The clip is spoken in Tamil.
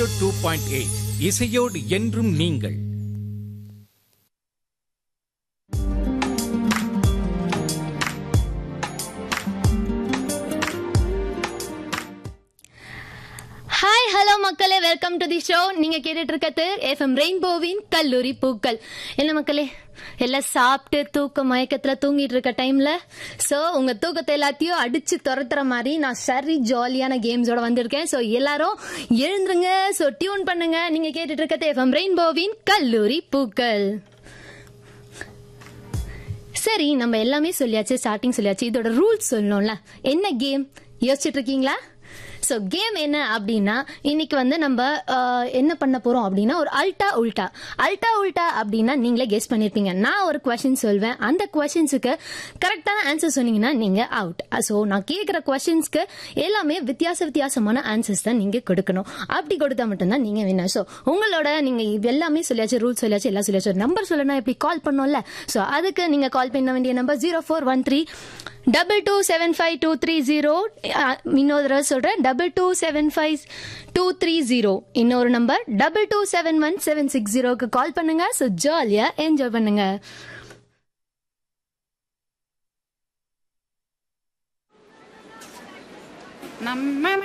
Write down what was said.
டூ பாயிண்ட் எயிட் இசையோடு என்றும் நீங்கள் ஹாய் ஹலோ மக்களே வெல்கம் டு தி ஷோ நீங்க கேட்டுட்டு இருக்கிறது எஃப்எம் ரெயின்போவின் கல்லூரி பூக்கள் என்ன மக்களே எல்லாம் சாப்பிட்டு தூக்க மயக்கத்துல தூங்கிட்டு இருக்க டைம்ல சோ உங்க தூக்கத்தை எல்லாத்தையும் அடிச்சு துரத்துற மாதிரி நான் சரி ஜாலியான கேம்ஸோட வந்திருக்கேன் சோ எல்லாரும் எழுந்துருங்க சோ டியூன் பண்ணுங்க நீங்க கேட்டுட்டு இருக்கிறது எஃப்எம் ரெயின்போவின் கல்லூரி பூக்கள் சரி நம்ம எல்லாமே சொல்லியாச்சு ஸ்டார்டிங் சொல்லியாச்சு இதோட ரூல்ஸ் சொல்லணும்ல என்ன கேம் யோசிச்சுட்டு இருக்கீங்களா ஸோ கேம் என்ன அப்படின்னா இன்னைக்கு வந்து நம்ம ஆஹ், என்ன பண்ண போறோம் அப்படின்னா ஒரு அல்டா உல்டா அல்டா உல்டா அப்படின்னா நீங்களே கெஸ் பண்ணிருப்பீங்க நான் ஒரு கொஸ்டின் சொல்வேன் அந்த கொஸ்டின்ஸுக்கு கரெக்டான ஆன்சர் சொன்னீங்கன்னா நீங்க அவுட் ஸோ நான் கேட்குற கொஸ்டின்ஸ்க்கு எல்லாமே வித்தியாச வித்தியாசமான ஆன்சர்ஸ் தான் நீங்க கொடுக்கணும் அப்படி கொடுத்தா மட்டும்தான் நீங்க வின்னர் ஸோ உங்களோட நீங்க இது எல்லாமே சொல்லியாச்சு ரூல்ஸ் சொல்லியாச்சு எல்லாம் சொல்லியாச்சு நம்பர் சொல்லணும் எப்படி கால் பண்ணோம்ல ஸோ அதுக்கு நீங்க கால் பண்ண வேண்டிய number zero four one three double two seven five two three zero இன்னொரு தடவை சொல்றேன் double two seven five two three zero இன்னொரு number double two seven one seven six ஜீரோக்கு கால் பண்ணுங்க ஸோ ஜாலியா என்ஜாய் பண்ணுங்க நம்ம